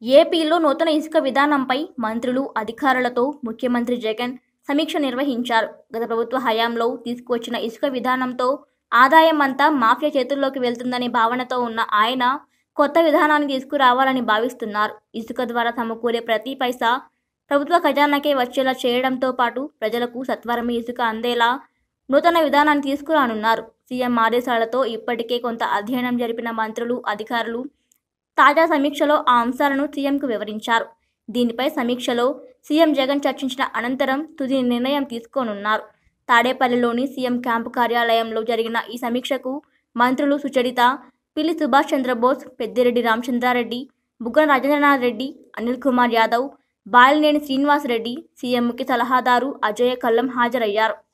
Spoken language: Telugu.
ఏపీలో నూతన ఇసుక విధానంపై మంత్రులు అధికారులతో ముఖ్యమంత్రి జగన్ సమీక్ష నిర్వహించారు గత ప్రభుత్వ హయాంలో తీసుకువచ్చిన ఇసుక విధానంతో ఆదాయం అంతా మాఫియా చేతుల్లోకి వెళ్తుందనే భావనతో ఉన్న ఆయన కొత్త విధానాన్ని తీసుకురావాలని భావిస్తున్నారు ఇసుక ద్వారా సమకూరే ప్రతి పైసా ప్రభుత్వ ఖజానాకే వచ్చేలా చేయడంతో పాటు ప్రజలకు సత్వరమే ఇసుక అందేలా నూతన విధానాన్ని తీసుకురానున్నారు సీఎం ఆదేశాలతో ఇప్పటికే కొంత అధ్యయనం జరిపిన మంత్రులు అధికారులు తాజా సమీక్షలో ఆ అంశాలను సీఎంకు వివరించారు దీనిపై సమీక్షలో సీఎం జగన్ చర్చించిన అనంతరం తుది నిర్ణయం తీసుకోనున్నారు తాడేపల్లిలోని సీఎం క్యాంపు కార్యాలయంలో జరిగిన ఈ సమీక్షకు మంత్రులు సుచరిత పిల్లి సుభాష్ చంద్రబోస్ పెద్దిరెడ్డి రామచంద్రారెడ్డి బుగ్గన రాజేంద్రనాథ్ రెడ్డి అనిల్ కుమార్ యాదవ్ బాలినేని శ్రీనివాస్ రెడ్డి సీఎం ముఖ్య సలహాదారు అజయ్ కల్లం హాజరయ్యారు